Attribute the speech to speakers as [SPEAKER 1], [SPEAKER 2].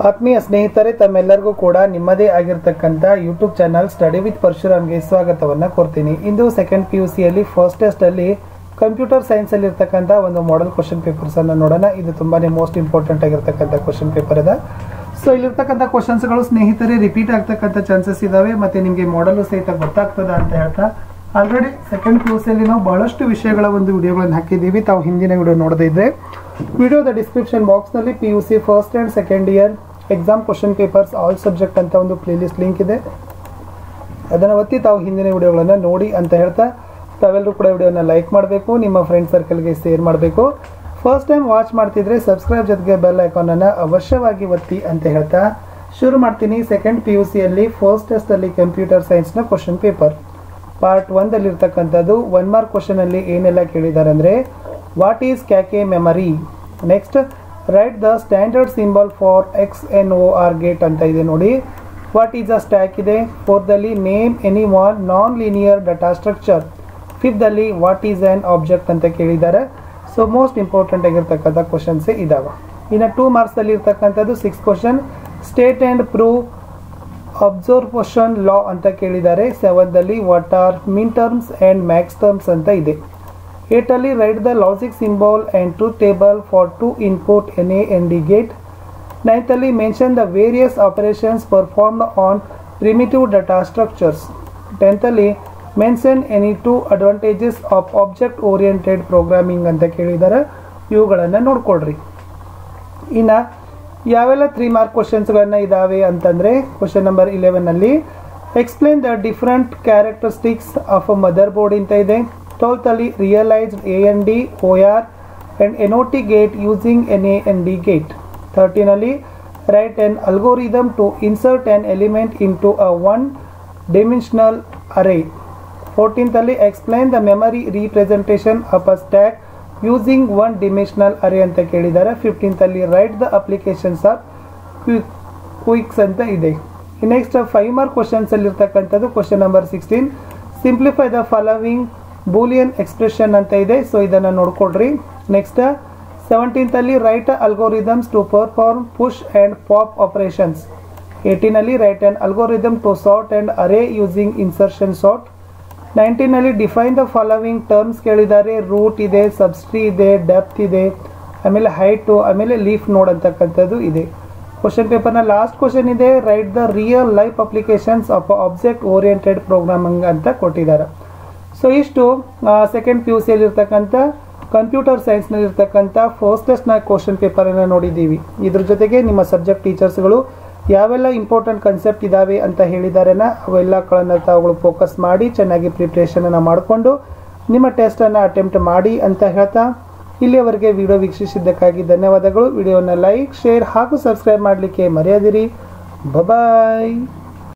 [SPEAKER 1] ಆತ್ಮೀಯ ಸ್ನೇಹಿತರೆ ತಮ್ಮೆಲ್ಲರಿಗೂ ಕೂಡ ನಿಮ್ಮದೇ ಆಗಿರ್ತಕ್ಕಂಥ ಯೂಟ್ಯೂಬ್ ಚಾನಲ್ ಸ್ಟಡಿ ವಿತ್ ಪರಶುರಾಮ್ಗೆ ಸ್ವಾಗತವನ್ನು ಕೋರ್ತೀನಿ ಇಂದು ಸೆಕೆಂಡ್ ಪಿ ಯು ಸಿಯಲ್ಲಿ ಫಸ್ಟ್ ಟೆಸ್ಟಲ್ಲಿ ಕಂಪ್ಯೂಟರ್ ಸೈನ್ಸಲ್ಲಿ ಇರ್ತಕ್ಕಂಥ ಒಂದು ಮಾಡೆಲ್ ಕ್ವಶನ್ ಪೇಪರ್ಸನ್ನು ನೋಡೋಣ ಇದು ತುಂಬಾ ಮೋಸ್ಟ್ ಇಂಪಾರ್ಟೆಂಟ್ ಆಗಿರ್ತಕ್ಕಂಥ ಕ್ವಶನ್ ಪೇಪರ್ ಇದೆ ಸೊ ಇಲ್ಲಿರ್ತಕ್ಕಂಥ ಕ್ವಶನ್ಸ್ಗಳು ಸ್ನೇಹಿತರೆ ರಿಪೀಟ್ ಆಗ್ತಕ್ಕಂಥ ಚಾನ್ಸಸ್ ಇದಾವೆ ಮತ್ತು ನಿಮಗೆ ಮಾಡಲು ಸಹಿತ ಗೊತ್ತಾಗ್ತದ ಅಂತ ಹೇಳ್ತಾ ಆಲ್ರೆಡಿ ಸೆಕೆಂಡ್ ಪಿ ಯು ಸಿಯಲ್ಲಿ ನಾವು ಬಹಳಷ್ಟು ವಿಷಯಗಳ ಒಂದು ವಿಡಿಯೋಗಳನ್ನು ಹಾಕಿದ್ದೀವಿ ತಾವು ಹಿಂದಿನ ವಿಡಿಯೋ ನೋಡದೇ ಇದ್ರೆ ವಿಡಿಯೋದ ಡಿಸ್ಕ್ರಿಪ್ಷನ್ ಬಾಕ್ಸ್ನಲ್ಲಿ P U C first and second year exam question papers all subject ಅಂತ ಒಂದು ಪ್ಲೇಲಿಸ್ಟ್ ಲಿಂಕ್ ಇದೆ ಅದನ್ನು ಒತ್ತಿ ತಾವು ಹಿಂದಿನ ವಿಡಿಯೋಗಳನ್ನು ನೋಡಿ ಅಂತ ಹೇಳ್ತಾ ತಾವೆಲ್ಲರೂ ಕೂಡ ವಿಡಿಯೋನ ಲೈಕ್ ಮಾಡಬೇಕು ನಿಮ್ಮ ಫ್ರೆಂಡ್ ಸರ್ಕಲ್ಗೆ ಶೇರ್ ಮಾಡಬೇಕು ಫಸ್ಟ್ ಟೈಮ್ ವಾಚ್ ಮಾಡ್ತಿದ್ರೆ ಸಬ್ಸ್ಕ್ರೈಬ್ ಜೊತೆಗೆ ಬೆಲ್ ಐಕಾನನ್ನು ಅವಶ್ಯವಾಗಿ ಒತ್ತಿ ಅಂತ ಹೇಳ್ತಾ ಶುರು ಮಾಡ್ತೀನಿ ಸೆಕೆಂಡ್ ಪಿ ಯು ಸಿಯಲ್ಲಿ ಫಸ್ಟ್ ಟೆಸ್ಟಲ್ಲಿ ಕಂಪ್ಯೂಟರ್ ಸೈನ್ಸ್ನ ಕ್ವಶನ್ ಪೇಪರ್ ಪಾರ್ಟ್ ಒಂದಲ್ಲಿರ್ತಕ್ಕಂಥದ್ದು ಒನ್ ಮಾರ್ಕ್ ಕ್ವಶನಲ್ಲಿ ಏನೆಲ್ಲ ಕೇಳಿದ್ದಾರೆ ಅಂದರೆ what is cache memory next write the standard symbol for X N O R gate ಅಂತ ಇದೆ ನೋಡಿ ವಾಟ್ ಈಸ್ ಅ ಸ್ಟ್ಯಾಕ್ ಇದೆ ಫೋರ್ದಲ್ಲಿ name any one non linear data structure ಫಿಫ್ದಲ್ಲಿ ವಾಟ್ ಈಸ್ ಆ್ಯನ್ ಆಬ್ಜೆಕ್ಟ್ ಅಂತ ಕೇಳಿದ್ದಾರೆ ಸೊ ಮೋಸ್ಟ್ ಇಂಪಾರ್ಟೆಂಟ್ ಆಗಿರ್ತಕ್ಕಂಥ ಕ್ವಶನ್ಸೇ ಇದಾವೆ ಇನ್ನು ಟೂ ಮಾರ್ಕ್ಸಲ್ಲಿ ಇರ್ತಕ್ಕಂಥದ್ದು six question state and prove observation law ಅಂತ ಕೇಳಿದ್ದಾರೆ ಸೆವೆನ್ದಲ್ಲಿ what are min terms and max terms ಅಂತ ಇದೆ ಏಟಲ್ಲಿ write the logic symbol and truth table for two input N A N D gate ನೈನ್ತಲ್ಲಿ mention the various operations performed on primitive data structures ಟೆಂತಲ್ಲಿ mention any two advantages of object oriented programming ಅಂತ ಕೇಳಿದ್ದಾರೆ ಇವುಗಳನ್ನು ನೋಡ್ಕೊಳ್ರಿ ಇನ್ನು ಯಾವೆಲ್ಲ three mark ಕ್ವಶನ್ಸ್ಗಳನ್ನ ಇದ್ದಾವೆ ಅಂತಂದರೆ ಕ್ವಶನ್ ನಂಬರ್ ಇಲೆವೆನಲ್ಲಿ explain the different characteristics of a motherboard ಅಂತ ಇದೆ ಟ್ವೆಲ್ತಲ್ಲಿ realised A N D O R and N O T gate using N A N D gate ಥರ್ಟೀನಲ್ಲಿ write an algorithm to insert an element into a one dimensional array ಫೋರ್ಟೀನ್ತಲ್ಲಿ explain the memory representation of a stack using one dimensional array ಅಂತ ಕೇಳಿದ್ದಾರೆ ಫಿಫ್ಟೀನ್ತಲ್ಲಿ write the applications of quick ಕ್ವಿಕ್ಸ್ ಅಂತ ಇದೆ next five mark ಕ್ವಶನ್ಸಲ್ಲಿ ಇರ್ತಕ್ಕಂಥದ್ದು question number sixteen simplify the following Boolean expression ಅಂತ ಇದೆ ಸೊ ಇದನ್ನು ನೋಡ್ಕೊಳ್ರಿ ನೆಕ್ಸ್ಟ್ ಸೆವೆಂಟೀನ್ತಲ್ಲಿ write algorithms to perform push and pop operations ಏಯ್ಟೀನಲ್ಲಿ write and algorithm to sort and array using insertion sort ನೈನ್ಟೀನಲ್ಲಿ define the following terms ಕೇಳಿದ್ದಾರೆ root ಇದೆ subtree ಇದೆ ಡೆಪ್ತ್ ಇದೆ ಆಮೇಲೆ ಹೈಟು ಆಮೇಲೆ ಲೀಫ್ ನೋಡ್ ಅಂತಕ್ಕಂಥದ್ದು ಇದೆ ಕ್ವಶನ್ ಪೇಪರ್ನ ಲಾಸ್ಟ್ ಕ್ವಶನ್ ಇದೆ write the real life applications of object oriented programming ಅಂತ ಕೊಟ್ಟಿದ್ದಾರೆ ಸೊ ಇಷ್ಟು ಸೆಕೆಂಡ್ ಪಿ ಯು ಸಿಯಲ್ಲಿ ಇರ್ತಕ್ಕಂಥ ಕಂಪ್ಯೂಟರ್ ಸೈನ್ಸ್ನಲ್ಲಿ ಇರ್ತಕ್ಕಂಥ ಫಸ್ಟ್ ಟೆಸ್ಟ್ನ ಕ್ವಶನ್ ಪೇಪರನ್ನು ನೋಡಿದ್ದೀವಿ ಇದ್ರ ಜೊತೆಗೆ ನಿಮ್ಮ ಸಬ್ಜೆಕ್ಟ್ ಟೀಚರ್ಸ್ಗಳು ಯಾವೆಲ್ಲ ಇಂಪಾರ್ಟೆಂಟ್ ಕನ್ಸೆಪ್ಟ್ ಇದ್ದಾವೆ ಅಂತ ಹೇಳಿದಾರೆನ ಅವೆಲ್ಲಗಳನ್ನು ತಾವುಗಳು ಫೋಕಸ್ ಮಾಡಿ ಚೆನ್ನಾಗಿ ಪ್ರಿಪ್ರೇಷನನ್ನು ಮಾಡಿಕೊಂಡು ನಿಮ್ಮ ಟೆಸ್ಟನ್ನು ಅಟೆಂಪ್ಟ್ ಮಾಡಿ ಅಂತ ಹೇಳ್ತಾ ಇಲ್ಲಿಯವರೆಗೆ ವಿಡಿಯೋ ವೀಕ್ಷಿಸಿದ್ದಕ್ಕಾಗಿ ಧನ್ಯವಾದಗಳು ವಿಡಿಯೋನ ಲೈಕ್ ಶೇರ್ ಹಾಗೂ ಸಬ್ಸ್ಕ್ರೈಬ್ ಮಾಡಲಿಕ್ಕೆ ಮರೆಯದಿರಿ ಬಬಾಯ್